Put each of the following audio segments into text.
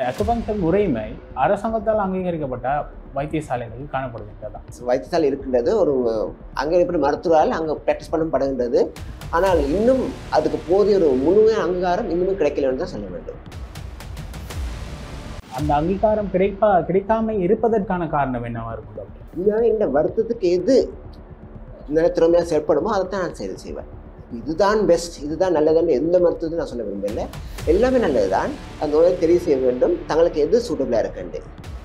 அக்குபங்கர் முறைமை அரசாங்கத்தால் அங்கீகரிக்கப்பட்ட வைத்தியசாலைகளில் காணப்படுகின்றதா வைத்தியசாலை இருக்கின்றது ஒரு அங்கே எப்படி மருத்துவரால் அங்கே ப்ராக்டிஸ் பண்ணப்படுகின்றது ஆனால் இன்னும் அதுக்கு போதிய ஒரு முழுமையான அங்கீகாரம் இன்னுமே கிடைக்கலன்னு தான் சொல்ல வேண்டும் அந்த அங்கீகாரம் கிடைப்பா கிடைக்காம இருப்பதற்கான காரணம் என்னவா இருக்கும் டாக்டர் உண்மையாகவே இந்த வருத்தத்துக்கு எது நல்ல திறமையாக செயல்படுமோ அதை தான் நான் செய்து செய்வேன் இதுதான் பெஸ்ட் இதுதான் நல்லதுன்னு எந்த மருத்துவத்தையும் நான் சொல்ல விரும்பல எல்லாமே நல்லது தான் அந்த நோயை தெரிவு செய்ய வேண்டும் தங்களுக்கு எது சூட்டபிளாக இருக்குண்டு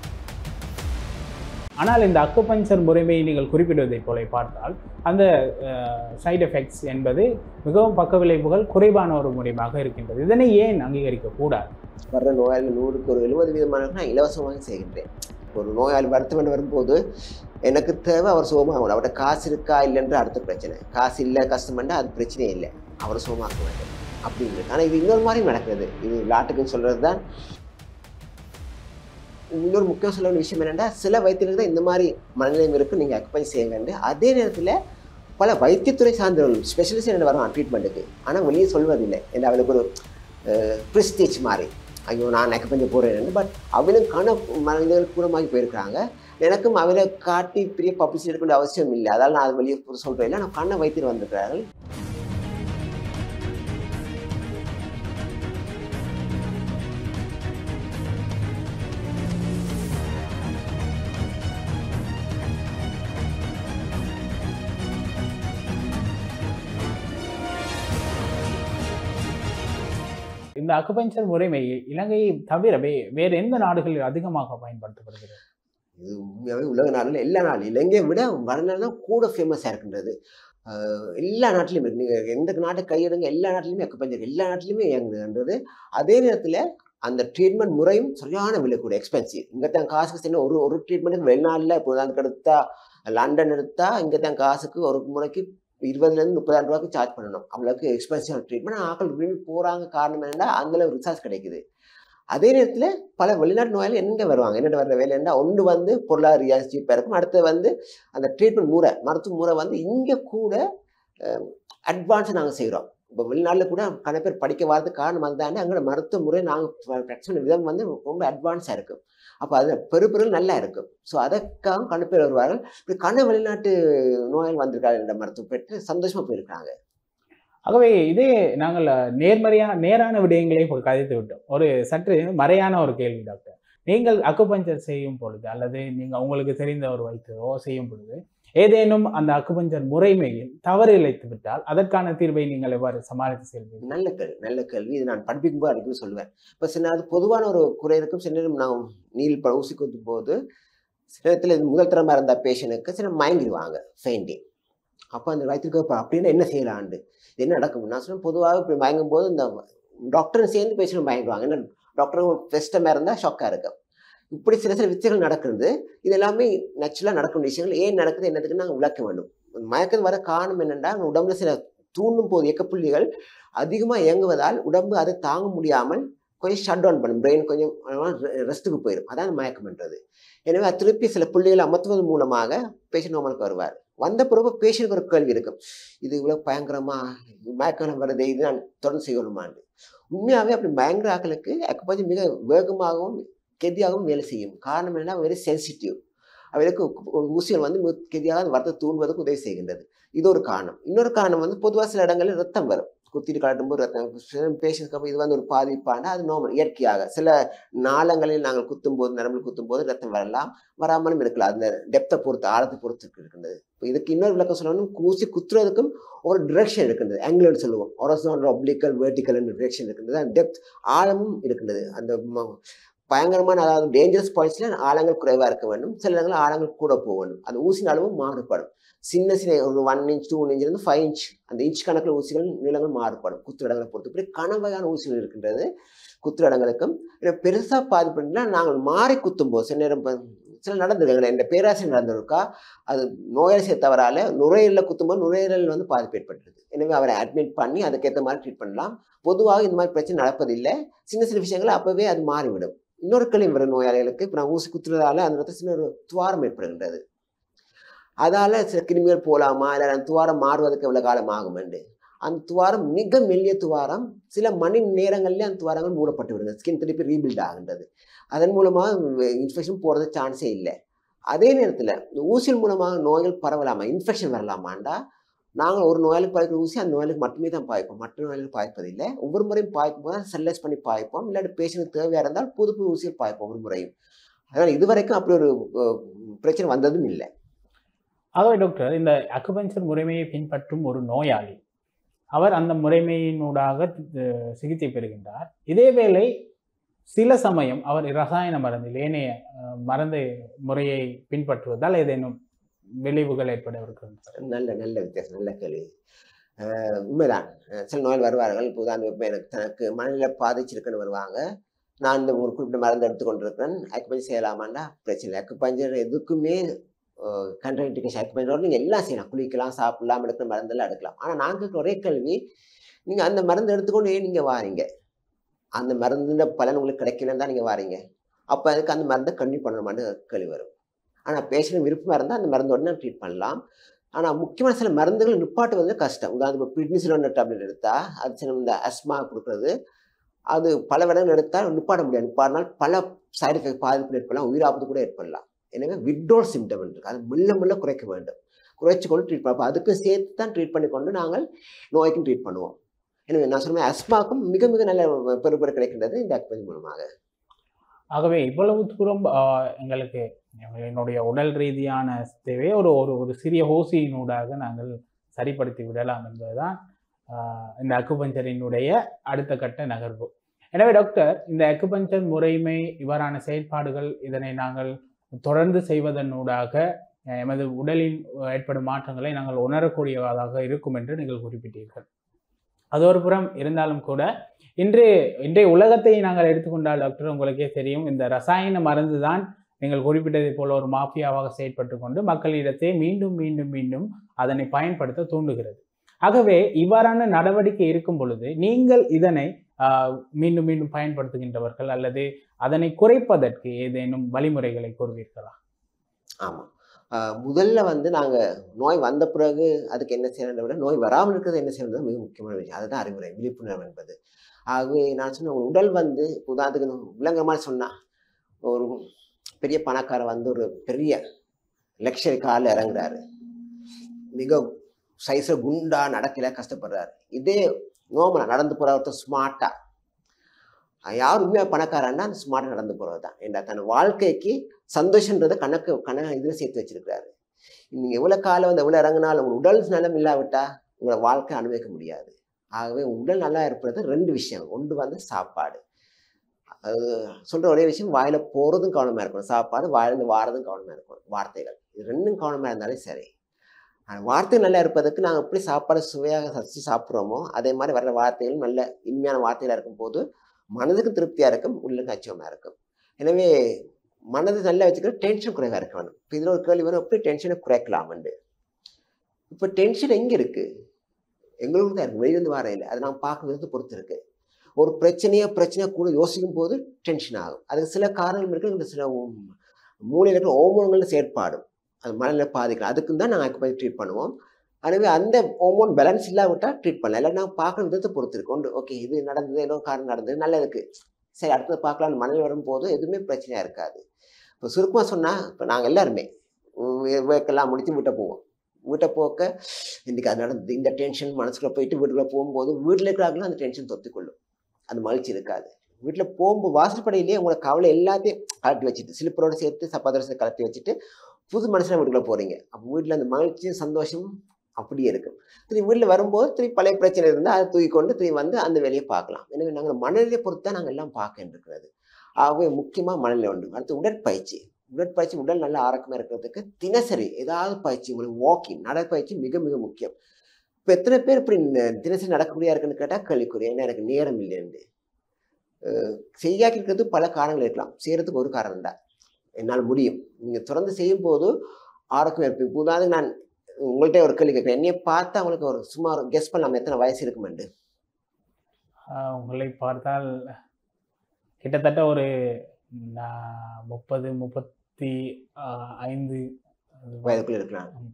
ஆனால் இந்த அக்குபஞ்சர் முறைமையை நீங்கள் குறிப்பிடுவதைப் போல பார்த்தால் அந்த சைடு எஃபெக்ட்ஸ் என்பது மிகவும் பக்க விளைவுகள் குறைவான ஒரு முறையாக இருக்கின்றது இதனை ஏன் அங்கீகரிக்க கூடாது வர்ற நோயாளி நூறுக்கு ஒரு எழுபது விதமான நான் இலவசமாக செய்கின்றேன் ஒரு நோயாளி வருத்தம் வரும்போது எனக்கு தேவை அவர் சுகமாகணும் அவர்கிட்ட காசு இருக்கா இல்லைன்ற அடுத்த பிரச்சனை காசு இல்லை கஷ்டம்னா அது பிரச்சனையே இல்லை அவரை சுகமாக்க வேண்டும் அப்படின்றது ஆனால் இது இன்னொரு மாதிரி நடக்குது இது விளாட்டுக்குன்னு சொல்கிறது தான் இன்னொரு முக்கியம் சொல்ல வேண்டிய விஷயம் என்னென்னா சில வைத்தியர்களுக்கு தான் இந்த மாதிரி மனநிலையம் இருக்குது நீங்கள் அக்பஞ்ச் செய்யுங்கன்னு அதே நேரத்தில் பல வைத்தியத்துறை சார்ந்தவர்கள் ஸ்பெஷலிஸ்ட் என்ன வரும் ட்ரீட்மெண்ட்டுக்கு ஆனால் வெளியே சொல்வதில்லை என்ன அவளுக்கு ஒரு ப்ரிஸ்டீஜ் மாதிரி ஐயோ நான் அக்குபஞ்ச போகிறேன் பட் அவளும் கண மனிதர்கள் கூடமாகி போயிருக்கிறாங்க எனக்கும் அவளை காட்டி பெரிய பப்ளிசிட்டி எடுக்க வேண்டிய அவசியம் இல்லை அதால் நான் அது வெளியே சொல்கிறேன் இல்லை நான் கண்ணை வைத்தியர் வந்திருக்கிறார்கள் இந்த அக்குபஞ்சர் முறைமை இலங்கையை தவிர வே வேறு எந்த நாடுகளில் அதிகமாக பயன்படுத்தப்படுகிறது இது உண்மையாகவே உலக நாடுல எல்லா நாடும் இலங்கையை விட வடநாடு தான் கூட ஃபேமஸாக இருக்கின்றது ஆஹ் எல்லா நாட்டிலையும் இருக்கு நீங்கள் எந்த நாட்டை கையெடுங்க எல்லா நாட்டிலையுமே அக்குபஞ்சர் எல்லா நாட்டிலையுமே இயங்குதுன்றது அதே நேரத்தில் அந்த ட்ரீட்மெண்ட் முறையும் சரியான விலை கூட எக்ஸ்பென்சிவ் இங்கே தான் காசுக்கு சின்ன ஒரு ஒரு ட்ரீட்மெண்ட்டுக்கு வெளிநாட்டில் இப்போ உதாரணத்துக்கு எடுத்தா லண்டன் எடுத்தா இங்கே தான் காசுக்கு ஒரு முறைக்கு இருபதுலேருந்து முப்பதாயிரம் ரூபாய்க்கு சார்ஜ் பண்ணணும் அவ்வளோக்கு எக்ஸ்பென்சிவ் ட்ரீட்மெண்ட் ஆக்கள் விரும்பி போகிறாங்க காரணம் என்னன்னா அந்தளவு ரிசார்ஜ் கிடைக்குது அதே நேரத்தில் பல வெளிநாட்டு நோயாளி எங்கே வருவாங்க என்னென்ன வர்ற வேலைன்னா ஒன்று வந்து பொருளாதார ரீதியாக சீப்பாக இருக்கும் அடுத்து வந்து அந்த ட்ரீட்மெண்ட் முறை மருத்துவ முறை வந்து இங்கே கூட அட்வான்ஸாக நாங்கள் செய்கிறோம் இப்போ வெளிநாட்டில் கூட கண பேர் படிக்க வரதுக்கு காரணம் அதுதானே அங்கே மருத்துவ முறை நாங்கள் ப்ராக்டிஸ் விதம் வந்து ரொம்ப அட்வான்ஸாக இருக்கும் அப்போ அது பெருப்பெருள் நல்லா இருக்கும் ஸோ அதற்காக கண பேர் வருவார்கள் இப்படி கண வெளிநாட்டு நோயால் வந்திருக்காங்க என்ற மருத்துவம் பெற்று சந்தோஷமாக போயிருக்காங்க ஆகவே இதே நாங்கள் நேர்மறையான நேரான விடயங்களை இப்போ கதைத்து விட்டோம் ஒரு சற்று மறையான ஒரு கேள்வி டாக்டர் நீங்கள் அக்குபஞ்சர் செய்யும் பொழுது அல்லது நீங்கள் உங்களுக்கு தெரிந்த ஒரு வைத்தியரோ செய்யும் பொழுது ஏதேனும் அந்த அக்குபஞ்சர் முறைமையில் தவறு இழைத்து விட்டால் அதற்கான தீர்வை நீங்கள் எவ்வாறு சமாளித்து செல்வீர்கள் நல்ல கேள்வி நல்ல கேள்வி இது நான் படிப்பிக்கும் போது அடிக்கடி சொல்லுவேன் இப்போ சின்ன அது பொதுவான ஒரு குறை இருக்கும் சில நேரம் நான் நீல் ப ஊசி குத்தும் போது சில இடத்துல இது முதல் தரமாக இருந்த பேஷனுக்கு சில மயங்கிடுவாங்க ஃபெயிண்டிங் அப்போ அந்த வயிற்றுக்கு அப்படின்னா என்ன செய்யலாண்டு என்ன நடக்கும் நான் சொன்னேன் பொதுவாக இப்படி மயங்கும் போது இந்த டாக்டரும் சேர்ந்து பேஷண்ட் மயங்கிடுவாங்க ஏன்னா டாக்டரும் பெஸ்ட்டமாக இருந்தால் ஷாக்காக இருக்கும் இப்படி சில சில வித்தைகள் நடக்கிறது இது எல்லாமே நேச்சுரலாக நடக்கும் விஷயங்கள் ஏன் நடக்குது என்னதுக்கு நாங்கள் விளக்க வேண்டும் மயக்கம் வர காரணம் என்னென்னா உடம்புல சில தூண்டும் போது இயக்கப்புள்ளிகள் அதிகமாக இயங்குவதால் உடம்பு அதை தாங்க முடியாமல் கொஞ்சம் ஷட் டவுன் பண்ணும் பிரெயின் கொஞ்சம் ரெஸ்ட்டுக்கு போயிடும் அதான் மயக்கம்ன்றது எனவே அது திருப்பி சில புள்ளிகளை அமர்த்துவது மூலமாக பேஷண்ட் நார்மலுக்கு வருவார் வந்த பிறகு பேஷண்ட்க்கு ஒரு கேள்வி இருக்கும் இது இவ்வளோ பயங்கரமா மயக்கம் வருது இது நான் தொடர்ந்து செய்யணுமான்னு உண்மையாகவே அப்படி பயங்கர ஆக்களுக்கு அக்குப்பஞ்சு மிக வேகமாகவும் கெதியாகவும் வேலை செய்யும் காரணம் என்னன்னா வெரி சென்சிட்டிவ் அவருக்கு ஊசிகள் வந்து மிக கெதியாக அந்த வரத்தை தூண்டுவதற்கு உதவி செய்கின்றது இது ஒரு காரணம் இன்னொரு காரணம் வந்து பொதுவாக சில இடங்களில் ரத்தம் வரும் குத்திட்டு காட்டும்போது ரத்தம் பேஷண்ட்ஸ்க்கு அப்போ இது வந்து ஒரு பாதிப்பான அது நார்மல் இயற்கையாக சில நாளங்களில் நாங்கள் குத்தும் போது நரம்பில் குத்தும் போது ரத்தம் வரலாம் வராமலும் இருக்கலாம் அந்த டெப்த்தை பொறுத்து ஆழத்தை பொறுத்து இருக்கின்றது இப்போ இதுக்கு இன்னொரு விளக்கம் சொல்லணும் ஊசி குத்துறதுக்கும் ஒரு டிரெக்ஷன் இருக்கின்றது ஆங்கிள்னு சொல்லுவோம் ஒரசோன் ஒப்ளிக்கல் வேர்டிக்கல் டிரெக்ஷன் இருக்கின்றது அந்த டெப்த் ஆழமும் இருக்கின்றது அந்த பயங்கரமான அதாவது டேஞ்சரஸ் பாயிண்ட்ஸில் ஆழங்கள் குறைவாக இருக்க வேண்டும் சில இடங்களில் ஆழங்கள் கூட போக வேண்டும் அந்த ஊசின் அளவும் மாறுபடும் சின்ன சின்ன ஒரு ஒன் இன்ச் டூ இன்ச்லேருந்து ஃபைவ் இன்ச் அந்த இன்ச் கணக்கில் ஊசிகள் நீளங்கள் மாறுபடும் குத்து இடங்களை பொறுத்து இப்படி கனவகையான ஊசிகள் இருக்கின்றது குத்து இடங்களுக்கும் இதை பெருசாக பாதிப்புனா நாங்கள் மாறி குத்தும் போது சில நேரம் சில நடந்திருக்காங்க இந்த பேராசிரியர் நடந்திருக்கா அது நோயாளி தவறால நுரையீரலில் குத்தும்போது நுரையீரல் வந்து பாதிப்பு ஏற்பட்டுருது எனவே அவரை அட்மிட் பண்ணி அதுக்கேற்ற மாதிரி ட்ரீட் பண்ணலாம் பொதுவாக இந்த மாதிரி பிரச்சனை நடப்பதில்லை சின்ன சின்ன விஷயங்கள் அப்போவே அது மாறிவிடும் இன்னொரு கிளம்பி வர நோயாளிகளுக்கு இப்போ நான் ஊசி குத்துறதால அந்த இடத்துல சின்ன ஒரு துவாரம் ஏற்படுகின்றது அதால் சில கிருமிகள் போகலாமா இல்லை அந்த துவாரம் மாறுவதற்கு எவ்வளோ காலம் ஆகுமெண்டு அந்த துவாரம் மிக மெல்லிய துவாரம் சில மணி நேரங்கள்லேயே அந்த துவாரங்கள் மூடப்பட்டு விடுங்க ஸ்கின் திருப்பி ரீபில்ட் ஆகின்றது அதன் மூலமாக இன்ஃபெக்ஷன் போகிறது சான்ஸே இல்லை அதே நேரத்தில் இந்த ஊசியின் மூலமாக நோய்கள் பரவலாமா இன்ஃபெக்ஷன் வரலாமாண்டா நாங்கள் ஒரு நோயாளிக்கு பாய்க்கிற ஊசி அந்த நோயாளிக்கு மட்டுமே தான் பாய்ப்போம் மற்ற நோயாளிக்கு பாய்ப்பதில்லை ஒவ்வொரு முறையும் பாய்க்கும் போது ஸ்டெர்லைஸ் பண்ணி பாய்ப்போம் இல்லாட்டி பேஷண்ட்டுக்கு தேவையாக இருந்தால் புது புது ஊசியை பாய்ப்போம் ஒவ்வொரு முறையும் அதனால் இதுவரைக்கும் அப்படி ஒரு அஹ், பிரச்சனை வந்ததும் இல்லை ஆகவே டாக்டர் இந்த அக்குபஞ்சர் முறைமையை பின்பற்றும் ஒரு நோயாளி அவர் அந்த முறைமையினூடாக அஹ், சிகிச்சை பெறுகின்றார் இதேவேளை சில சமயம் அவர் ரசாயன மருந்தில் ஏனைய அஹ், மருந்து முறையை பின்பற்றுவதால் ஏதேனும் விளைவுகள் ஏற்பட இருக்கின்றன நல்ல நல்ல வித்தியாசம் நல்ல கேள்வி அஹ் உண்மைதான் அஹ் சில நோயாளி வருவார்கள் இப்போ உதாரணம் இப்போ எனக்கு தனக்கு மனநிலை பாதிச்சிருக்குன்னு வருவாங்க நான் இந்த ஒரு குறிப்பிட்ட மருந்து எடுத்துக்கொண்டிருக்கிறேன் அக்குபஞ்சர் செய்யலாமாண்டா பிரச்சனை இல்லை அக்குபஞ்சர் எதுக்குமே கண்ட்ரடிகேஷன் அக்குபஞ்சரோட நீங்கள் எல்லாம் செய்யலாம் குளிக்கலாம் சாப்பிடலாம் எடுக்கிற மருந்தெல்லாம் எடுக்கலாம் ஆனால் நாங்கள் ஒரே கேள்வி நீங்கள் அந்த மருந்து எடுத்துக்கொண்டு ஏன் நீங்கள் வாரீங்க அந்த மருந்துன்ற பலன் உங்களுக்கு கிடைக்கலன்னு தான் நீங்கள் வாரீங்க அப்போ அதுக்கு அந்த மருந்தை கண்டினியூ பண்ணணுமான்னு கேள்வி வரும் ஆனால் பேஷண்ட் விருப்பமாக இருந்தால் அந்த மருந்தோட நான் ட்ரீட் பண்ணலாம் ஆனால் முக்கியமான சில மருந்துகள் நிப்பாட்டுவது கஷ்டம் உதாரணம் பிட்னிசிலோன டேப்லெட் எடுத்தால் அது சில இந்த அஸ்மா கொடுக்குறது அது பல வருடங்கள் எடுத்தால் நிப்பாட்ட முடியாது நிப்பாட்டினால் பல சைடு எஃபெக்ட் பாதிப்பு ஏற்படலாம் உயிராபத்து கூட ஏற்படலாம் எனவே விட்ரோல் சிம்டம் இருக்கு அது மெல்ல மெல்ல குறைக்க வேண்டும் குறைச்சி கொண்டு ட்ரீட் பண்ண அதுக்கும் சேர்த்து தான் ட்ரீட் பண்ணி கொண்டு நாங்கள் நோய்க்கும் ட்ரீட் பண்ணுவோம் எனவே நான் சொன்ன அஸ்மாக்கும் மிக மிக நல்ல பெருபெரு கிடைக்கின்றது இந்த அக்பதி மூலமாக ஆகவே இவ்வளவு தூரம் ஆஹ், எங்களுக்கு என்னுடைய உடல் ரீதியான தேவையை ஒரு ஒரு ஒரு சிறிய ஊசியினூடாக நாங்கள் சரிப்படுத்தி விடலாம் என்பதுதான் ஆஹ், இந்த அக்குபஞ்சரினுடைய அடுத்த கட்ட நகர்வு எனவே டாக்டர் இந்த அக்குபஞ்சர் முறைமை இவ்வாறான செயல்பாடுகள் இதனை நாங்கள் தொடர்ந்து செய்வதனூடாக அஹ், எமது உடலில் ஏற்படும் மாற்றங்களை நாங்கள் உணரக்கூடியதாக இருக்கும் என்று நீங்கள் குறிப்பிட்டீர்கள் அது ஒரு புறம் இருந்தாலும் கூட இன்று இன்றைய உலகத்தை நாங்கள் எடுத்துக்கொண்டால் டாக்டர் உங்களுக்கே தெரியும் இந்த ரசாயன மருந்து தான் நீங்கள் குறிப்பிட்டதை போல ஒரு மாஃபியாவாக செயற்பட்டு கொண்டு மக்களிடத்தை மீண்டும் மீண்டும் மீண்டும் அதனை பயன்படுத்த தூண்டுகிறது ஆகவே இவ்வாறான நடவடிக்கை இருக்கும் பொழுது நீங்கள் இதனை ஆஹ், மீண்டும் மீண்டும் பயன்படுத்துகின்றவர்கள் அல்லது அதனை குறைப்பதற்கு ஏதேனும் வழிமுறைகளை கூறுவீர்களா ஆமாம் முதல்ல வந்து நாங்கள் நோய் வந்த பிறகு அதுக்கு என்ன செய்யறதை விட நோய் வராமல் இருக்கிறது என்ன செய்யறது மிக முக்கியமான விஷயம் அதுதான் அறிவுரை விழிப்புணர்வு என்பது ஆகவே நான் சொன்ன உங்க உடல் வந்து இப்ப உதாரணத்துக்கு நான் விளங்குற மாதிரி சொன்னா ஒரு பெரிய பணக்காரர் வந்து ஒரு பெரிய லக்ஷரி காலில் இறங்குறாரு மிக சைஸில் குண்டா நடக்கல கஷ்டப்படுறாரு இதே நோமலா நடந்து போகிற ஒருத்தர் ஸ்மார்ட்டாக யார் உண்மையாக பணக்காரன்னா அந்த ஸ்மார்ட்டாக நடந்து போகிறது தான் ஏன்னா தன் வாழ்க்கைக்கு சந்தோஷன்றதை கணக்கு கண இதில் சேர்த்து வச்சிருக்கிறாரு நீங்கள் எவ்வளோ காலம் வந்து எவ்வளோ இறங்கினாலும் உங்கள் உடல் நலம் இல்லாவிட்டா உங்களை வாழ்க்கை அனுபவிக்க முடியாது ஆகவே உடல் நல்லா இருப்பது ரெண்டு விஷயம் ஒன்று வந்து சாப்பாடு அது சொல்கிற ஒரே விஷயம் வாயில் போகிறதும் கவனமாக இருக்கணும் சாப்பாடு வாயிலிருந்து வாரதும் கவனமாக இருக்கணும் வார்த்தைகள் இது ரெண்டும் கவனமாக இருந்தாலே சரி ஆனா, வார்த்தை நல்லா இருப்பதற்கு நாங்கள் எப்படி சாப்பாடு சுவையாக சசிச்சு சாப்பிட்றோமோ அதே மாதிரி வர்ற வார்த்தைகள் நல்ல இனிமையான வார்த்தைகளாக இருக்கும்போது மனதுக்கு திருப்தியாக இருக்கும் உள்ளுக்கு அச்சமாக இருக்கும் எனவே மனது நல்லா வச்சுக்கிற டென்ஷன் குறைவாக இருக்க வேணும் இப்போ இதில் ஒரு கேள்வி வரும் எப்படி டென்ஷனை குறைக்கலாம்னு இப்போ டென்ஷன் எங்கே இருக்குது எங்களுக்கு தான் இருக்குது வெளியிருந்து வர இல்லை அதை நான் பார்க்க விதத்தை பொறுத்து இருக்கு ஒரு பிரச்சனையை பிரச்சனையை கூட யோசிக்கும் போது டென்ஷன் ஆகும் அதுக்கு சில காரணங்கள் இருக்குது இந்த சில உம் மூளையில் இருக்கிற ஹோமோன்கள் செயற்பாடும் அது மனநிலை பாதிக்கலாம் அதுக்கு தான் நாங்கள் அக்குபஞ்சர் ட்ரீட் பண்ணுவோம் எனவே அந்த ஹோமோன் பேலன்ஸ் இல்லாவிட்டால் ட்ரீட் பண்ணலாம் இல்லை நான் பார்க்குற விதத்தை பொறுத்து இருக்கு ஒன்று ஓகே இது நடந்தது ஏதோ காரணம் நடந்தது நல்லதுக்கு சரி அடுத்தது பார்க்கலாம்னு மனநிலை வரும்போது எதுவுமே பிரச்சனையாக இருக்காது இப்போ சுருக்கமாக சொன்னால் இப்போ நாங்கள் எல்லாருமே வேக்கெல்லாம் முடித்து வீட்டை போவோம் வீட்டை போக்க இன்றைக்கி அது நடந்தது இந்த டென்ஷன் மனசுக்குள்ளே போயிட்டு வீட்டுக்குள்ளே போகும்போது வீட்டில் இருக்கிறாங்களும் அந்த டென்ஷன் தொத்திக்கொள்ளும் அந்த மகிழ்ச்சி இருக்காது வீட்டில் போகும்போது வாசப்படையிலேயே உங்களோட கவலை எல்லாத்தையும் கலட்டி வச்சுட்டு சிலிப்பரோட சேர்த்து சப்பாதரசை கலட்டி வச்சுட்டு புது மனுஷனை வீட்டுக்குள்ளே போகிறீங்க அப்போ வீட்டில் அந்த மகிழ்ச்சியும் சந்தோஷமும் அப்படியே இருக்கும் திரும்பி வீட்டில் வரும்போது திரும்பி பழைய பிரச்சனை இருந்தால் அதை தூக்கி கொண்டு திரும்பி வந்து அந்த வேலையை பார்க்கலாம் எனவே நாங்கள் மனநிலையை பொறுத்து தான் நாங்கள் எல்லாம் பார்க்க இருக்கிறது ஆகவே முக்கியமாக மனநிலை உண்டு அடுத்து உடற்பயிற்சி உடற்பயிற்சி உடல் நல்ல ஆரோக்கியமாக இருக்கிறதுக்கு தினசரி ஏதாவது பயிற்சி உங்களுக்கு வாக்கிங் நடைப்பயிற்சி மிக மிக முக்கியம் இப்போ எத்தனை பேர் இப்படி இந்த தினசரி நடக்கக்கூடியா இருக்குன்னு கேட்டால் கேள்விக்குறி ஏன்னா எனக்கு நேரம் இல்லைன்னு செய்யாக்கி இருக்கிறது பல காரணங்கள் இருக்கலாம் செய்கிறதுக்கு ஒரு காரணம் தான் என்னால் முடியும் நீங்கள் தொடர்ந்து செய்யும் போது ஆரோக்கியம் இருப்பீங்க இப்போ உதாரணத்துக்கு நான் உங்கள்கிட்ட ஒரு கேள்வி கேட்குறேன் என்னைய பார்த்து அவங்களுக்கு ஒரு சுமார் கெஸ் பண்ணலாம் எத்தனை வயசு இருக்குமெண்டு ஆஹ் உங்களை பார்த்தால் கிட்டத்தட்ட ஒரு நா- முப்பது முப்பத்தி ஆஹ் ஐந்து வயதுக்குள்ள இருக்கலாம்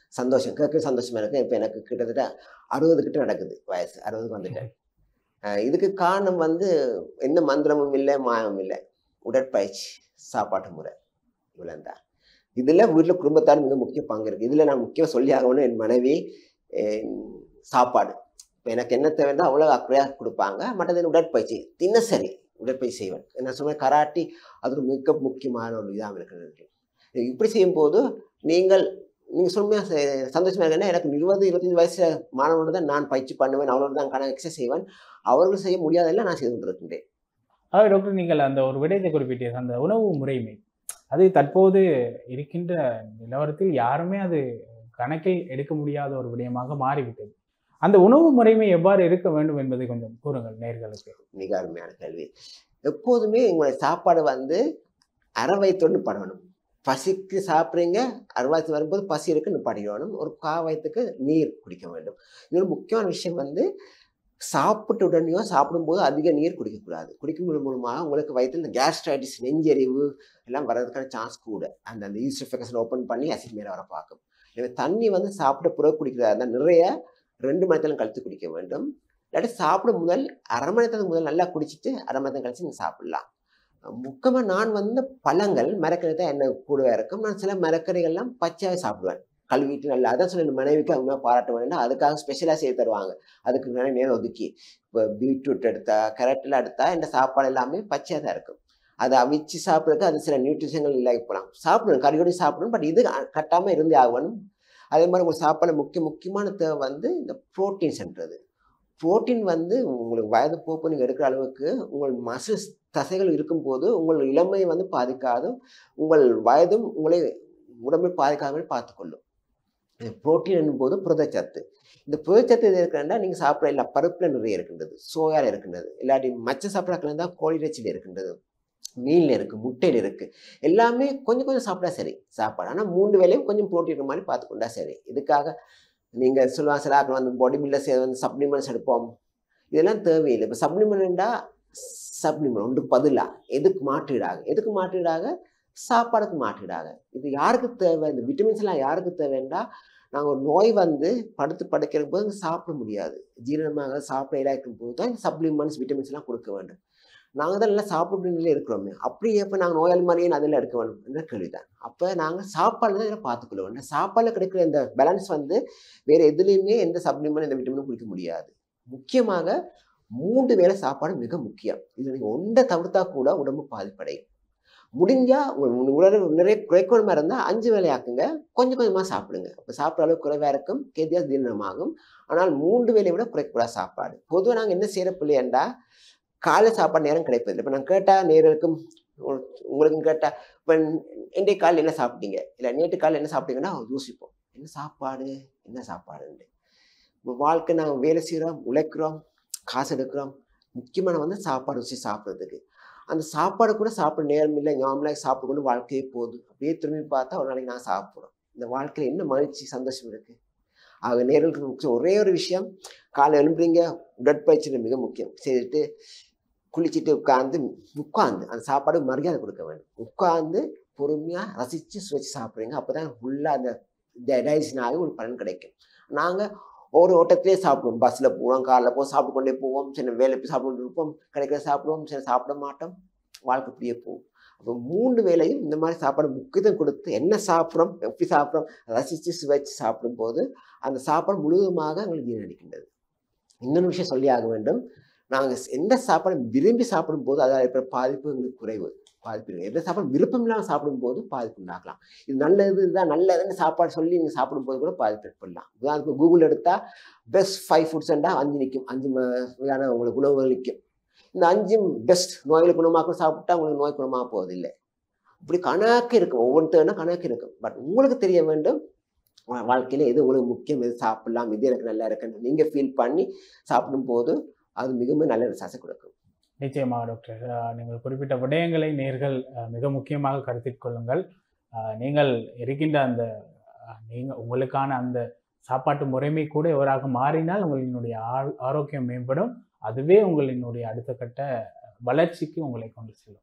சந்தோஷம் கேட்க சந்தோஷமா இருக்கு இப்போ எனக்கு கிட்டத்தட்ட அறுபது கிட்ட நடக்குது வயசு அறுபதுக்கு வந்துட்டேன் அஹ் இதுக்கு காரணம் வந்து என்ன மந்திரமும் இல்லை மாயமும் இல்லை உடற்பயிற்சி சாப்பாட்டு முறை இவ்வளோதான் இதில் வீட்டில் குடும்பத்தார் மிக முக்கிய பங்கு இருக்குது இதில் நான் முக்கியம் சொல்லி ஆகணும் என் மனைவி என் சாப்பாடு இப்போ எனக்கு என்ன தேவைன்னா அவ்வளோ அக்கறையாக கொடுப்பாங்க மற்றது உடற்பயிற்சி தினசரி உடற்பயிற்சி செய்வேன் நான் சொன்ன கராட்டி அது ஒரு மிக முக்கியமான ஒரு இதாக இருக்கிறது இப்படி செய்யும்போது நீங்கள் நீங்கள் சொல்லுமையா சந்தோஷமா இருக்கேன்னா எனக்கு இருபது இருபத்தஞ்சு வயசு மாணவனோட தான் நான் பயிற்சி பண்ணுவேன் அவரோட தான் கணக்கு எக்ஸசைஸ் செய்வேன் அவர்கள் செய்ய முடியாதெல்லாம் நான் செய்து கொண்டிருக்கின்றேன் அதாவது டாக்டர் நீங்கள் அந்த ஒரு விடயத்தை குறிப்பிட்டீர்கள் அந்த உணவு முறைமை அது தற்போது இருக்கின்ற நிலவரத்தில் யாருமே அது கணக்கில் எடுக்க முடியாத ஒரு விடயமாக மாறிவிட்டது அந்த உணவு முறைமை எவ்வாறு இருக்க வேண்டும் என்பதை கொஞ்சம் கூறுங்கள் நேர்களுக்கு மிக அருமையான கேள்வி எப்போதுமே உங்களுடைய சாப்பாடு வந்து அரை வயிற்றோடு படணும் பசிக்கு சாப்பிட்றீங்க அறுவாயத்து வரும்போது பசி இருக்கு நிப்பாட்டிடணும் ஒரு கா வயிற்றுக்கு நீர் குடிக்க வேண்டும் இன்னொரு முக்கியமான விஷயம் வந்து சாப்பிட்ட உடனேயோ சாப்பிடும்போது அதிக நீர் குடிக்கக்கூடாது குடிக்கும் மூலமாக உங்களுக்கு வயிற்றில் இந்த கேஸ்ட்ரைட்டிஸ் நெஞ்செறிவு எல்லாம் வர்றதுக்கான சான்ஸ் கூட அந்த அந்த ஈஸ்டர் ஓப்பன் பண்ணி அசிட் மேலே வர பார்க்கும் எனவே தண்ணி வந்து சாப்பிட்ட பிறகு குடிக்கிறதா இருந்தால் நிறைய ரெண்டு மணி நேரம் கழித்து குடிக்க வேண்டும் இல்லாட்டி சாப்பிடும் முதல் அரை மணி நேரத்துக்கு முதல் நல்லா குடிச்சிட்டு அரை மணி நேரம் கழிச்சு நீங்கள் சாப்பிடலாம் முக்கியமாக நான் வந்து பழங்கள் மரக்கறி தான் என்ன கூடவே இருக்கும் நான் சில மரக்கறிகள்லாம் பச்சையாகவே சாப்பிடுவேன் கழுவிட்டு நல்லா அதான் சொல்லி மனைவிக்கு அவங்க பாராட்ட வேண்டாம் அதுக்காக ஸ்பெஷலாக செய்து தருவாங்க அதுக்கு நிறைய நேரம் ஒதுக்கி இப்போ பீட்ரூட் எடுத்தா கேரட்டில் எடுத்தா இந்த சாப்பாடு எல்லாமே பச்சையாக தான் இருக்கும் அதை அவிச்சு சாப்பிட்றதுக்கு அது சில நியூட்ரிஷன்கள் இல்லாமல் போகலாம் சாப்பிடணும் கறியோடு சாப்பிடணும் பட் இது கட்டாமல் இருந்தே ஆகணும் அதே மாதிரி உங்கள் சாப்பாடு முக்கிய முக்கியமான தேவை வந்து இந்த ப்ரோட்டீன்ஸ்ன்றது புரோட்டீன் வந்து உங்களுக்கு வயது போப்பு நீங்கள் எடுக்கிற அளவுக்கு உங்கள் மசில்ஸ் தசைகள் இருக்கும்போது உங்கள் இளமையை வந்து பாதிக்காது உங்கள் வயதும் உங்களை உடம்பை பாதிக்காமல் பார்த்துக்கொள்ளும் புரோட்டீன் என்னும்போது புரதச்சத்து இந்த புரதச்சத்து எது இருக்குன்னா நீங்கள் சாப்பிட இல்லை பருப்பில் நிறைய இருக்கின்றது சோயாவில் இருக்கின்றது இல்லாட்டி மச்ச சாப்பிட்றாக்கள் இருந்தால் கோழி இறைச்சியில் இருக்கின்றது மீனில் இருக்குது முட்டையில் இருக்குது எல்லாமே கொஞ்சம் கொஞ்சம் சாப்பிட்டா சரி சாப்பாடு ஆனால் மூன்று வேலையும் கொஞ்சம் புரோட்டீன் இருக்கிற மாதிரி பார்த்துக்கொண்டா சரி இதுக்காக நீங்கள் சொல்லுவாங்க சில ஆக்கள் வந்து பாடி பில்டர்ஸ் வந்து சப்ளிமெண்ட்ஸ் எடுப்போம் இதெல்லாம் தேவையில்லை இப்போ சப்ளிமெண்ட்டா சப்ளிமெண்ட் ஒன்றுக்கு பதிலாக எதுக்கு மாற்றீடாக எதுக்கு மாற்றீடாக சாப்பாடுக்கு மாற்றீடாக இது யாருக்கு தேவை இந்த விட்டமின்ஸ் எல்லாம் யாருக்கு தேவைன்னா நாங்கள் ஒரு நோய் வந்து படுத்து படுக்கிற போது சாப்பிட முடியாது ஜீரணமாக சாப்பிட இல்லாக்கும் போது தான் சப்ளிமெண்ட்ஸ் விட்டமின்ஸ் எல்லாம் கொடுக்க வேண்டும் நாங்கள் தான் நல்லா சாப்பிட நிலையில் இருக்கிறோமே அப்படி எப்போ நாங்கள் நோயாளி மாதிரியே அதில் எடுக்க வேணும் என்ற கேள்விதான் அப்போ நாங்கள் சாப்பாடு தான் இதில் பார்த்துக்கொள்ள வேண்டும் சாப்பாடில் கிடைக்கிற இந்த பேலன்ஸ் வந்து வேறு எதுலேயுமே எந்த சப்ளிமெண்ட் எந்த விட்டமினும் குடிக்க முடியாது முக்கியமாக மூன்று வேளை சாப்பாடு மிக முக்கியம் இது நீங்கள் ஒன்றை தவிர்த்தா கூட உடம்பு பாதிப்படையும் முடிஞ்சால் உங்கள் உடல் நிறைய குறைக்கணுமா இருந்தால் அஞ்சு வேலை ஆக்குங்க கொஞ்சம் கொஞ்சமாக சாப்பிடுங்க அப்போ சாப்பிட்ற அளவு குறைவாக இருக்கும் கேதியா தீர்ணமாகும் ஆனால் மூன்று வேலையை விட குறைக்கூடாது சாப்பாடு பொதுவாக நாங்கள் என்ன செய்கிற பிள்ளையண்டா காலை சாப்பாடு நேரம் கிடைப்பதில்லை இப்போ நான் கேட்டால் நேர்களுக்கும் உங்களுக்கும் கேட்டால் இப்போ இன்றைய காலையில் என்ன சாப்பிட்டீங்க இல்லை நேற்று காலையில் என்ன சாப்பிட்டீங்கன்னா யோசிப்போம் என்ன சாப்பாடு என்ன சாப்பாடுன்ட்டு இப்போ வாழ்க்கை நாங்கள் வேலை செய்கிறோம் உழைக்கிறோம் காசு எடுக்கிறோம் முக்கியமான வந்து சாப்பாடு வச்சு சாப்பிட்றதுக்கு அந்த சாப்பாடு கூட சாப்பிட நேரம் இல்லை ஞாபகம் சாப்பிட்டு கொண்டு வாழ்க்கையே போகுது அப்படியே திரும்பி பார்த்தா ஒரு நாளைக்கு நான் சாப்பிட்றோம் இந்த வாழ்க்கையில் என்ன மகிழ்ச்சி சந்தோஷம் இருக்குது ஆக நேர்களுக்கு ஒரே ஒரு விஷயம் காலை எழும்புறீங்க உடற்பயிற்சி மிக முக்கியம் செய்துட்டு குளிச்சுட்டு உட்காந்து உட்காந்து அந்த சாப்பாடு மரியாதை கொடுக்க வேண்டும் உட்காந்து பொறுமையாக ரசித்து சுவைச்சு சாப்பிட்றீங்க அப்போ தான் ஃபுல்லாக அந்த டைஜஷன் ஆகி ஒரு பலன் கிடைக்கும் நாங்கள் ஒரு ஓட்டத்திலே சாப்பிடுவோம் பஸ்ஸில் போவோம் காரில் போவோம் சாப்பிட்டு கொண்டே போவோம் சின்ன வேலை போய் சாப்பிட்டு இருப்போம் கிடைக்கிற சாப்பிடுவோம் சில சாப்பிட மாட்டோம் வாழ்க்கை இப்படியே போகும் அப்போ மூன்று வேலையும் இந்த மாதிரி சாப்பாடு முக்கியத்துவம் கொடுத்து என்ன சாப்பிட்றோம் எப்படி சாப்பிட்றோம் ரசித்து சுவைச்சு சாப்பிடும்போது அந்த சாப்பாடு முழுவதுமாக எங்களுக்கு ஜீரணிக்கின்றது இன்னொரு விஷயம் சொல்லி ஆக வேண்டும் நாங்கள் எந்த சாப்பாடு விரும்பி சாப்பிடும்போது அதால் இருக்கிற பாதிப்பு எங்களுக்கு குறைவு பாதிப்பு இருக்குது எந்த சாப்பாடு விருப்பம் இல்லாமல் சாப்பிடும்போது பாதிப்பு உண்டாக்கலாம் இது நல்லது இதுதான் நல்லதுன்னு சாப்பாடு சொல்லி நீங்கள் சாப்பிடும்போது கூட பாதிப்பு ஏற்படலாம் உதாரணத்துக்கு கூகுள் எடுத்தால் பெஸ்ட் ஃபைவ் ஃபுட்ஸ்ண்டா அஞ்சு நிற்கும் அஞ்சு வகையான உங்களுக்கு உணவுகள் நிற்கும் இந்த அஞ்சும் பெஸ்ட் நோய்களை குணமாக்க சாப்பிட்டா உங்களுக்கு நோய் குணமாக போவதில்லை இப்படி கணக்கு இருக்கும் ஒவ்வொருத்தருனா கணக்கு இருக்கும் பட் உங்களுக்கு தெரிய வேண்டும் வாழ்க்கையில் எது உங்களுக்கு முக்கியம் எது சாப்பிடலாம் இது எனக்கு நல்லா இருக்குன்னு நீங்கள் ஃபீல் பண்ணி சாப்பிடும்போது அது மிகவும் நல்ல ரிசல்ட்ஸை கொடுக்கும் நிச்சயமாக டாக்டர் நீங்கள் குறிப்பிட்ட விடயங்களை நேர்கள் மிக முக்கியமாக கருத்தில் கொள்ளுங்கள் நீங்கள் இருக்கின்ற அந்த நீங்கள் உங்களுக்கான அந்த சாப்பாட்டு முறைமை கூட எவராக மாறினால் உங்களினுடைய ஆரோக்கியம் மேம்படும் அதுவே உங்களினுடைய அடுத்த கட்ட வளர்ச்சிக்கு உங்களை கொண்டு செல்லும்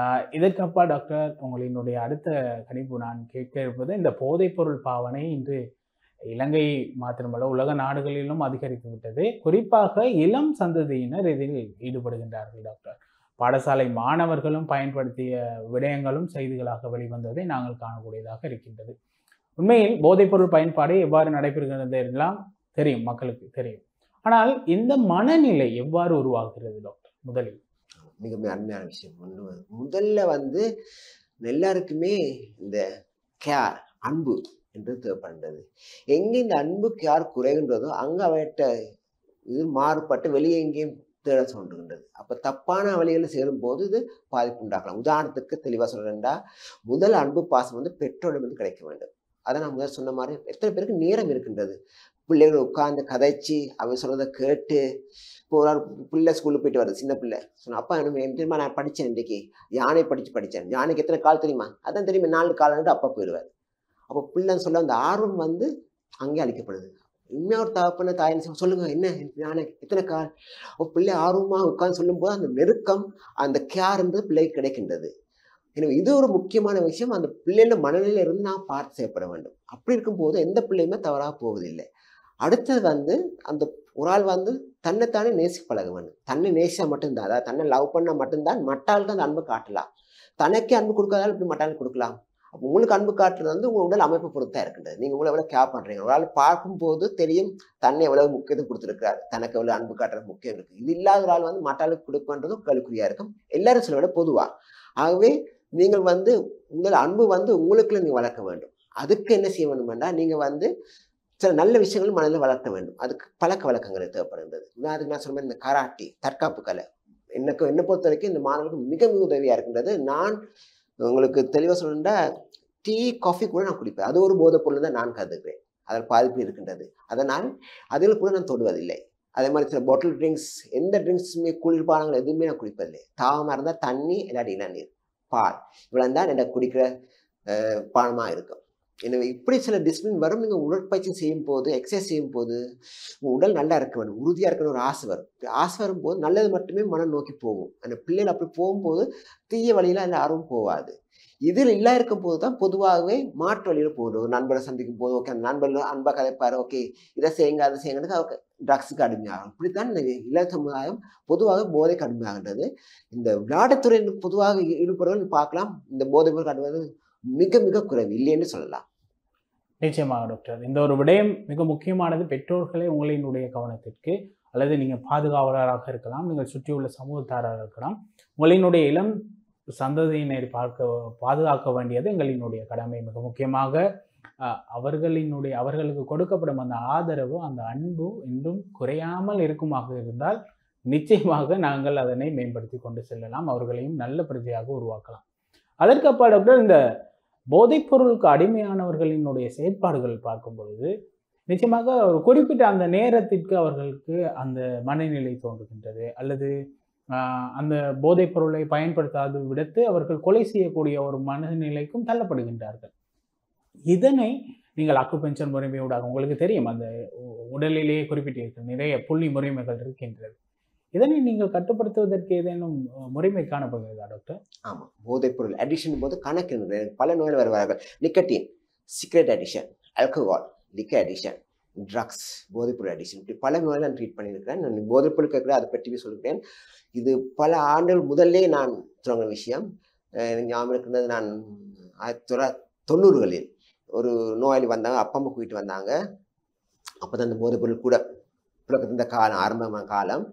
இதற்கப்பா டாக்டர் உங்களினுடைய அடுத்த கணிப்பு நான் கேட்க இருப்பது இந்த போதைப்பொருள் பாவனை இன்று இலங்கை மாத்திரமல்ல உலக நாடுகளிலும் அதிகரித்து விட்டது குறிப்பாக இளம் சந்ததியினர் இதில் ஈடுபடுகின்றார்கள் டாக்டர் பாடசாலை மாணவர்களும் பயன்படுத்திய விடயங்களும் செய்திகளாக வெளிவந்ததை நாங்கள் காணக்கூடியதாக இருக்கின்றது உண்மையில் போதைப்பொருள் பயன்பாடு எவ்வாறு நடைபெறுகிறது எல்லாம் தெரியும் மக்களுக்கு தெரியும் ஆனால் இந்த மனநிலை எவ்வாறு உருவாகிறது டாக்டர் முதலில் மிக மிக அருமையான விஷயம் ஒன்று முதல்ல வந்து எல்லாருக்குமே இந்த கேர் அன்பு என்று தேவைப்படுறது எங்கே இந்த அன்பு கேர் குறைகின்றதோ அங்கே அவர்கிட்ட இது மாறுபட்டு வெளியே எங்கேயும் தேட சொல்கின்றது அப்போ தப்பான வழிகளில் சேரும்போது இது பாதிப்பு உண்டாக்கலாம் உதாரணத்துக்கு தெளிவாக சொல்கிறேன்டா முதல் அன்பு பாசம் வந்து பெற்றோரிடமிருந்து கிடைக்க வேண்டும் அதை நான் முதல் சொன்ன மாதிரி எத்தனை பேருக்கு நேரம் இருக்கின்றது பிள்ளைகள் உட்கார்ந்து கதைச்சி அவன் சொல்றதை கேட்டு இப்போ ஒரு ஆள் பிள்ளை ஸ்கூலுக்கு போயிட்டு வருது சின்ன பிள்ளை சொன்ன அப்பா எனக்கு என்ன தெரியுமா நான் படித்தேன் இன்றைக்கி யானை படித்து படித்தேன் யானைக்கு எத்தனை கால் தெரியுமா அதான் தெரியுமா நாலு காலன்ட்டு அப்பா போயிடுவார் அப்போ பிள்ளைன்னு சொல்ல அந்த ஆர்வம் வந்து அங்கே அளிக்கப்படுது இன்னொரு தகப்பன தாயின்னு சொல்லுங்க என்ன யானை எத்தனை கால் அப்போ பிள்ளை ஆர்வமாக உட்கார்ந்து சொல்லும்போது அந்த நெருக்கம் அந்த கேர்ன்றது பிள்ளைக்கு கிடைக்கின்றது எனவே இது ஒரு முக்கியமான விஷயம் அந்த பிள்ளைகள மனநிலையில இருந்து நான் பார்த்து செய்யப்பட வேண்டும் அப்படி இருக்கும்போது எந்த பிள்ளையுமே தவறாக போவதில்லை அடுத்தது வந்து அந்த ஒரு ஆள் வந்து தன்னைத்தானே நேசி பழக வேண்டும் தன்னை நேசிச்சா மட்டும்தான் அதாவது தன்னை லவ் பண்ணால் மட்டும்தான் மட்டாளுக்கு அந்த அன்பு காட்டலாம் தனக்கே அன்பு கொடுக்காதாலும் இப்படி மட்டாளுக்கு கொடுக்கலாம் அப்போ உங்களுக்கு அன்பு காட்டுறது வந்து உங்கள் உடல் அமைப்பு பொறுத்தா இருக்கின்றது நீங்கள் உங்களை எவ்வளோ கேர் பண்ணுறீங்க ஒரு ஆள் பார்க்கும்போது தெரியும் தன்னை எவ்வளவு முக்கியத்துவம் கொடுத்துருக்கிறார் தனக்கு எவ்வளோ அன்பு காட்டுறது முக்கியம் இருக்குது இது இல்லாத ஒரு ஆள் வந்து மட்டாளுக்கு கொடுப்பன்றதும் கேள்விக்குறியாக இருக்கும் எல்லாரும் சொல்ல விட பொதுவாக ஆகவே நீங்கள் வந்து உங்கள் அன்பு வந்து உங்களுக்குள்ள நீங்கள் வளர்க்க வேண்டும் அதுக்கு என்ன செய்ய வேண்டுமென்றா நீங்கள் வந்து சில நல்ல விஷயங்கள் மனதில் வளர்க்க வேண்டும் அதுக்கு பழக்க வழக்கங்கள் தேவைப்படுகின்றது உதாரணத்துக்கு நான் சொன்ன இந்த கராட்டி தற்காப்பு கலை எனக்கு என்னை பொறுத்த வரைக்கும் இந்த மாணவர்களுக்கு மிக மிக உதவியாக இருக்கின்றது நான் உங்களுக்கு தெளிவாக சொல்லணும்னா டீ காஃபி கூட நான் குடிப்பேன் அது ஒரு போதைப் பொருள் தான் நான் கருதுகிறேன் அதில் பாதிப்பு இருக்கின்றது அதனால் அதில் கூட நான் தொடுவதில்லை அதே மாதிரி சில பாட்டில் ட்ரிங்க்ஸ் எந்த ட்ரிங்க்ஸுமே குளிர்பானங்கள் எதுவுமே நான் குடிப்பதில்லை தாகமாக இருந்தால் தண்ணி இல்லாட்டி இளநீர் பால் இவ்வளோ தான் எனக்கு குடிக்கிற பானமாக இருக்கும் எனவே இப்படி சில டிசிப்ளின் வரும் நீங்கள் உடற்பயிற்சி செய்யும் போது எக்ஸசைஸ் செய்யும் போது உங்கள் உடல் நல்லா இருக்க வேண்டும் உறுதியாக இருக்கணும் ஒரு ஆசை வரும் ஆசை வரும்போது நல்லது மட்டுமே மனம் நோக்கி போகும் அந்த பிள்ளைகள் அப்படி போகும்போது தீய வழியில் அந்த ஆர்வம் போகாது இதில் இல்லா இருக்கும் போது தான் பொதுவாகவே மாற்று வழியில் போகுது ஒரு நண்பரை சந்திக்கும் போது ஓகே அந்த நண்பர்கள் அன்பாக கதைப்பார் ஓகே இதை செய்யுங்க அதை செய்யுங்கன்னு ஓகே ட்ரக்ஸுக்கு அடிமையாகும் இப்படித்தான் இந்த இளைய சமுதாயம் பொதுவாக போதைக்கு அடிமையாகின்றது இந்த விளையாட்டுத்துறையில் பொதுவாக ஈடுபடுவர்கள் பார்க்கலாம் இந்த போதைப் பொருள் அடிவது மிக மிக குறைவு இல்லைன்னு சொல்லலாம் நிச்சயமாக டாக்டர் இந்த ஒரு விடயம் மிக முக்கியமானது பெற்றோர்களே உங்களினுடைய கவனத்திற்கு அல்லது நீங்கள் பாதுகாவலராக இருக்கலாம் நீங்கள் சுற்றியுள்ள சமூகத்தாராக இருக்கலாம் உங்களினுடைய இளம் சந்ததியினர் பார்க்க பாதுகாக்க வேண்டியது எங்களினுடைய கடமை மிக முக்கியமாக அவர்களினுடைய அவர்களுக்கு கொடுக்கப்படும் அந்த ஆதரவு அந்த அன்பு இன்னும் குறையாமல் இருக்குமாக இருந்தால் நிச்சயமாக நாங்கள் அதனை மேம்படுத்தி கொண்டு செல்லலாம் அவர்களையும் நல்ல பிரஜையாக உருவாக்கலாம் அதற்கு அப்பா டாக்டர் இந்த போதைப்பொருளுக்கு அடிமையானவர்களினுடைய செயற்பாடுகள் பார்க்கும் பொழுது நிச்சயமாக ஒரு குறிப்பிட்ட அந்த நேரத்திற்கு அவர்களுக்கு அந்த மனநிலை தோன்றுகின்றது அல்லது அந்த போதைப் பொருளை பயன்படுத்தாது விடுத்து அவர்கள் கொலை செய்யக்கூடிய ஒரு மனநிலைக்கும் தள்ளப்படுகின்றார்கள் இதனை நீங்கள் அக்குபென்ஷன் முறைமையூடாக உங்களுக்கு தெரியும் அந்த உடலிலேயே குறிப்பிட்டிருக்க நிறைய புள்ளி முறைமைகள் இருக்கின்றது இதனை நீங்கள் கட்டுப்படுத்துவதற்கு ஏதேனும் முறைமை காணப்படுகிறதா டாக்டர் ஆமாம் போதைப்பொருள் அடிஷன் போது கணக்கு பல நோயில் வருவார்கள் நிக்கட்டின் சிகரெட் அடிஷன் ஆல்கஹால் லிக்க அடிஷன் ட்ரக்ஸ் போதைப்பொருள் அடிஷன் இப்படி பல நோயில் நான் ட்ரீட் பண்ணியிருக்கிறேன் நான் போதைப்பொருள் கேட்குறேன் அதை பற்றி சொல்கிறேன் இது பல ஆண்டுகள் முதல்லே நான் சொன்ன விஷயம் ஞாபகம் இருக்கிறது நான் ஆயிரத்தி தொள்ளாயிரத்தி தொண்ணூறுகளில் ஒரு நோயாளி வந்தாங்க அப்பா அம்மா கூட்டிட்டு வந்தாங்க அப்போ தான் இந்த போதைப்பொருள் கூட புழக்கத்திருந்த காலம் ஆரம்பமான காலம்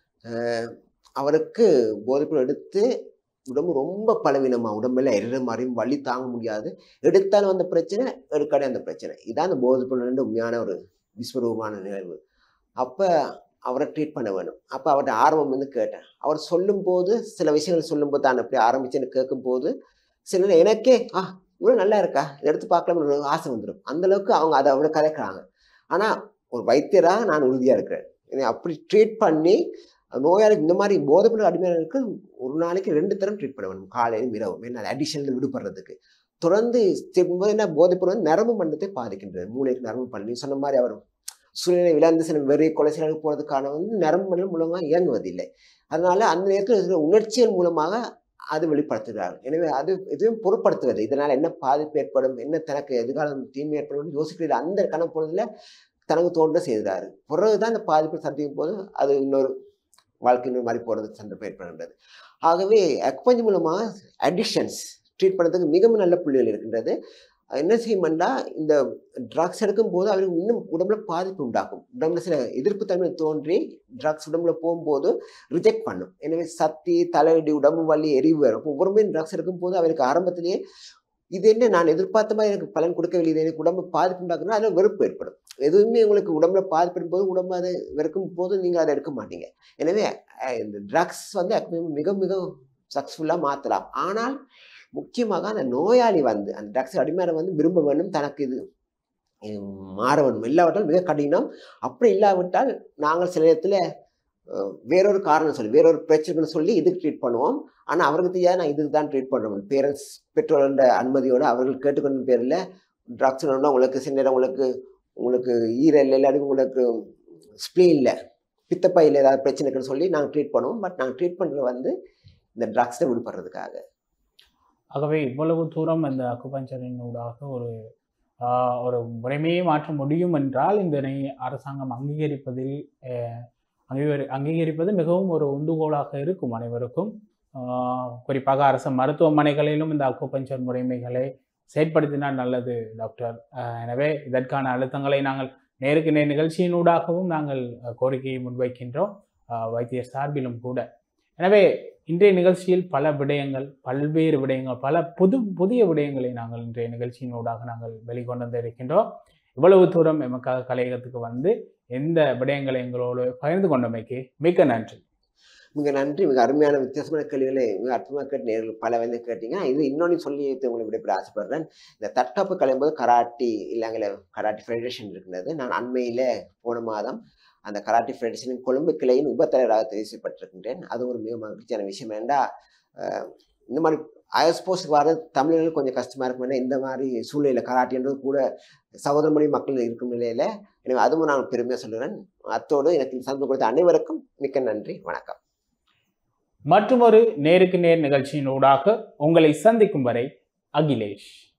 அவருக்கு போதைப்பொருள் எடுத்து உடம்பு ரொம்ப பலவீனமாக உடம்பெல்லாம் எரிற மாதிரியும் வலி தாங்க முடியாது எடுத்தாலும் அந்த பிரச்சனை எடுக்காடே அந்த பிரச்சனை இதான் அந்த போதைப்பொருள் உண்மையான ஒரு விஸ்வரூபமான நிகழ்வு அப்போ அவரை ட்ரீட் பண்ண வேணும் அப்போ அவர்கிட்ட ஆர்வம் வந்து கேட்டேன் அவர் சொல்லும்போது சில விஷயங்கள் சொல்லும்போது தான் அப்படி ஆரம்பிச்சேன்னு கேட்கும்போது சில எனக்கே ஆ இவ்வளோ நல்லா இருக்கா இதை எடுத்து பார்க்கலாம்னு ஒரு ஆசை வந்துடும் அந்தளவுக்கு அவங்க அதை அவ்வளோ கதைக்கிறாங்க ஆனால் ஒரு வைத்தியராக நான் உறுதியாக இருக்கிறேன் என்னை அப்படி ட்ரீட் பண்ணி நோயாளிக்கு இந்த மாதிரி போதைப்பொருள் அடிமையாளருக்கு ஒரு நாளைக்கு ரெண்டு தரம் ட்ரீட் பண்ண வேணும் காலையிலும் இரவும் என்ன அடிஷனில் விடுபடுறதுக்கு தொடர்ந்து போது என்ன போதைப்பொருள் நரம்பு மண்டலத்தை பாதிக்கின்றது மூளைக்கு நரம்பு மண்டலம் சொன்ன மாதிரி அவர் சூழ்நிலை விளையாண்டு சில வெறி கொலை செயலுக்கு போகிறதுக்கான வந்து நரம்பு மண்டலம் மூலமாக இயங்குவதில்லை அதனால அந்த நேரத்தில் இருக்கிற உணர்ச்சிகள் மூலமாக அது வெளிப்படுத்துகிறார் எனவே அது எதுவும் பொருட்படுத்துவது இதனால் என்ன பாதிப்பு ஏற்படும் என்ன தனக்கு எதிர்காலம் தீமை ஏற்படும் யோசிக்கிறது அந்த கணப்பொழுதுல தனக்கு தோன்ற செய்கிறாரு பிறகுதான் அந்த பாதிப்பு சந்திக்கும் போது அது இன்னொரு வாழ்க்கை இன்னொரு மாதிரி போகிறது சந்தர்ப்பம் ஏற்படுகின்றது ஆகவே அக்பஞ்சு மூலமாக அடிக்ஷன்ஸ் ட்ரீட் பண்ணுறதுக்கு மிகவும் நல்ல புள்ளிகள் இருக்கின்றது என்ன செய்யும்னா இந்த ட்ரக்ஸ் எடுக்கும் போது அவருக்கு இன்னும் உடம்புல பாதிப்பு உண்டாகும் உடம்புல சில எதிர்ப்பு தன்மை தோன்றி ட்ரக்ஸ் உடம்புல போகும்போது ரிஜெக்ட் பண்ணும் எனவே சத்தி தலையடி உடம்பு வலி எரிவு வரும் ஒவ்வொருமே ட்ரக்ஸ் எடுக்கும் போது அவருக்கு ஆரம்பத்திலேயே இது என்ன நான் எதிர்பார்த்த மாதிரி எனக்கு பலன் கொடுக்கவில்லை இது எனக்கு உடம்பு பாதிப்பு உண்டாக்குனா அதில் வெறுப்பு ஏற்படும் எதுவுமே உங்களுக்கு உடம்புல பாதிப்பிடும் போது உடம்பு அதை வெறுக்கும் போது நீங்கள் அதை எடுக்க மாட்டீங்க எனவே அஹ், இந்த ட்ரக்ஸ் வந்து actually மிக மிக சக்ஸஸ்ஃபுல்லாக மாற்றலாம் ஆனால் முக்கியமாக அந்த நோயாளி வந்து அந்த ட்ரக்ஸ் அடிமையான வந்து விரும்ப வேண்டும் தனக்கு இது இது மாற வேண்டும் இல்லாவிட்டால் மிக கடினம் அப்படி இல்லாவிட்டால் நாங்கள் சில இடத்துல அஹ், வேறொரு காரணம் சொல்லி வேறொரு பிரச்சனைன்னு சொல்லி இதுக்கு ட்ரீட் பண்ணுவோம் ஆனால் அவருக்கு தெரியாது நான் இதுக்கு தான் ட்ரீட் பண்ணுறோம் பேரண்ட்ஸ் பெற்றோரோட அனுமதியோடு அவர்கள் கேட்டுக்கொண்ட பேரில் ட்ரக்ஸ் உங்களுக்கு சில நேரம் உங்களுக்கு உங்களுக்கு ஈரல் இல்லாட்டி உங்களுக்கு ஸ்ப்ளீனில் பித்தப்பையில் ஏதாவது பிரச்சனை இருக்குன்னு சொல்லி நாங்கள் ட்ரீட் பண்ணுவோம் பட் நாங்கள் ட்ரீட் பண்ணுறது வந்து இந்த ட்ரக்ஸை விடுபடுறதுக்காக ஆகவே இவ்வளவு தூரம் இந்த அக்குபஞ்சரின் ஊடாக ஒரு ஆஹ், ஒரு முறைமையை மாற்ற முடியும் என்றால் இதனை அரசாங்கம் அங்கீகரிப்பதில் ஆஹ், அங்கீகரி அங்கீகரிப்பது மிகவும் ஒரு உந்துகோலாக இருக்கும் அனைவருக்கும் ஆஹ், குறிப்பாக அரசு மருத்துவமனைகளிலும் இந்த அக்குபஞ்சர் முறைமைகளை செயற்படுத்தினால் நல்லது டாக்டர் ஆஹ், எனவே இதற்கான அழுத்தங்களை நாங்கள் நேருக்கு நேர் நிகழ்ச்சியினூடாகவும் நாங்கள் அஹ், கோரிக்கையை முன்வைக்கின்றோம் ஆஹ், வைத்தியர் சார்பிலும் கூட எனவே இன்றைய நிகழ்ச்சியில் பல விடயங்கள் பல்வேறு விடயங்கள் பல புது புதிய விடயங்களை நாங்கள் இன்றைய நிகழ்ச்சியினூடாக நாங்கள் வெளிக்கொண்டு வந்து இருக்கின்றோம் இவ்வளவு தூரம் எமக்காக கலையகத்துக்கு வந்து எந்த விடயங்களை எங்களோடு பகிர்ந்து கொண்டமைக்கு மிக்க நன்றி மிக நன்றி மிக அருமையான வித்தியாசமான கேள்விகளை மிக அற்புதமாக கேட்டு நேர்கள் பல வந்து கேட்டீங்க இது இன்னொன்று சொல்லி உங்களை விடைபெற ஆசைப்படுறேன் இந்த தற்காப்பு கலையும்போது கராட்டி இல்லைங்கள கராட்டி ஃபெடரேஷன் இருக்கிறது நான் அண்மையில் போன மாதம் அந்த கராட்டி ஃபெடரேஷனின் கொழும்பு கிளையின் உபத்தலைவராக தெரிவு செய்யப்பட்டிருக்கின்றேன் அது ஒரு மிக மகிழ்ச்சியான விஷயம் ஏண்டா அஹ், இந்த மாதிரி அயஸ்போஸ்க்கு வர தமிழர்கள் கொஞ்சம் கஷ்டமாக இருக்கும் ஏன்னா இந்த மாதிரி சூழ்நிலையில் கராட்டின்றது கூட சகோதர மொழி மக்கள் இருக்கும் நிலையில் எனவே அதுவும் நான் பெருமையாக சொல்லுறேன் அத்தோடு எனக்கு இந்த சந்தர்ப்பம் கொடுத்த அனைவருக்கும் மிக்க நன்றி வணக்கம் மற்றொரு நேருக்கு நேர் நிகழ்ச்சியினூடாக உங்களை சந்திக்கும் வரை அகிலேஷ்